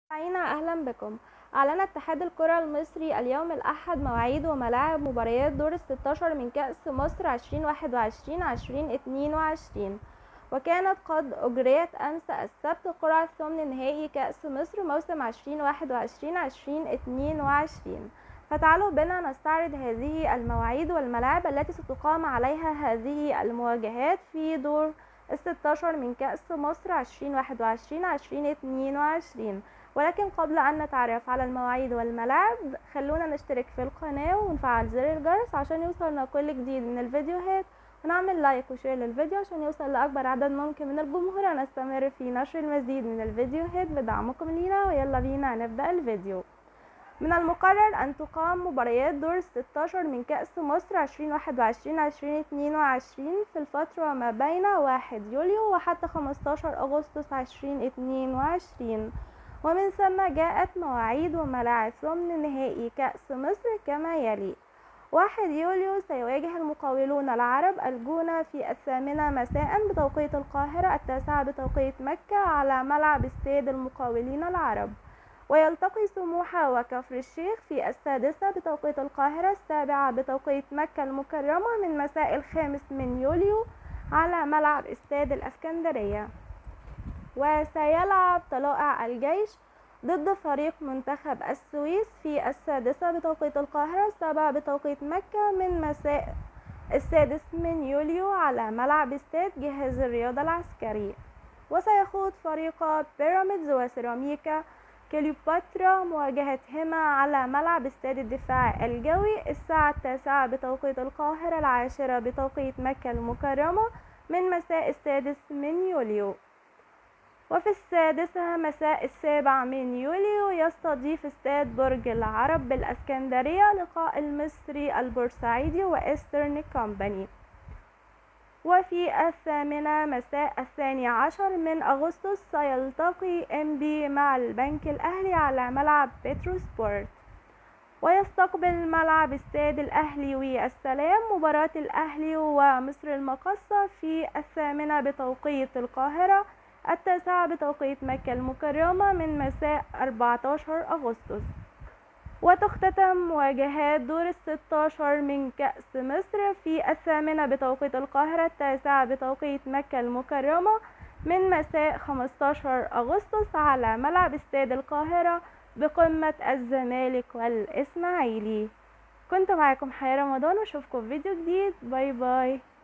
مستمعينا أهلا بكم أعلن اتحاد الكرة المصري اليوم الأحد مواعيد وملاعب مباريات دور الستاشر من كأس مصر 2021-2022 وكانت قد أجريت أمس السبت قرعة ثمن نهائي كأس مصر موسم 2021-2022 فتعالوا بنا نستعرض هذه المواعيد والملاعب التي ستقام عليها هذه المواجهات في دور الستاشر من كأس مصر 2021-2022 ولكن قبل أن نتعرف على المواعيد والملاعب خلونا نشترك في القناة ونفعل زر الجرس عشان يوصلنا كل جديد من الفيديوهات ونعمل لايك وشير للفيديو عشان يوصل لأكبر عدد ممكن من الجمهور ونستمر في نشر المزيد من الفيديوهات بدعمكم لينا ويلا بينا نبدأ الفيديو من المقرر أن تقام مباريات دور الستاشر من كأس مصر 2021-2022 في الفترة ما بين 1 يوليو وحتى 15 أغسطس 2022 ومن ثم جاءت مواعيد وملاعب ضمن نهائي كأس مصر كما يلي واحد يوليو سيواجه المقاولون العرب الجونة في الثامنة مساء بتوقيت القاهرة التاسعة بتوقيت مكة على ملعب استاد المقاولين العرب ويلتقي سموحة وكفر الشيخ في السادسة بتوقيت القاهرة السابعة بتوقيت مكة المكرمة من مساء الخامس من يوليو على ملعب استاد الأسكندرية وسيلعب طلائع الجيش ضد فريق منتخب السويس في السادسة بتوقيت القاهرة السابعة بتوقيت مكة من مساء السادس من يوليو على ملعب استاد جهاز الرياضة العسكري وسيخوض فريق بيراميدز وسيراميكا كليوباترا مواجهتهما على ملعب استاد الدفاع الجوي الساعة التاسعة بتوقيت القاهرة العاشرة بتوقيت مكة المكرمة من مساء السادس من يوليو وفي السادسة مساء السابع من يوليو يستضيف استاد برج العرب بالاسكندرية لقاء المصري البورسعيدي وإسترن كومباني وفي الثامنة مساء الثاني عشر من أغسطس سيلتقي ام بي مع البنك الأهلي على ملعب بيترو سبورت ويستقبل ملعب استاد الأهلي والسلام مباراة الأهلي ومصر المقصة في الثامنة بتوقيت القاهرة التاسعة بتوقيت مكة المكرمة من مساء 14 أغسطس وتختتم مواجهات دور الستاشر من كأس مصر في الثامنة بتوقيت القاهرة التاسعة بتوقيت مكة المكرمة من مساء 15 أغسطس على ملعب استاد القاهرة بقمة الزمالك والإسماعيلي كنت معاكم حياة رمضان واشوفكم في فيديو جديد باي باي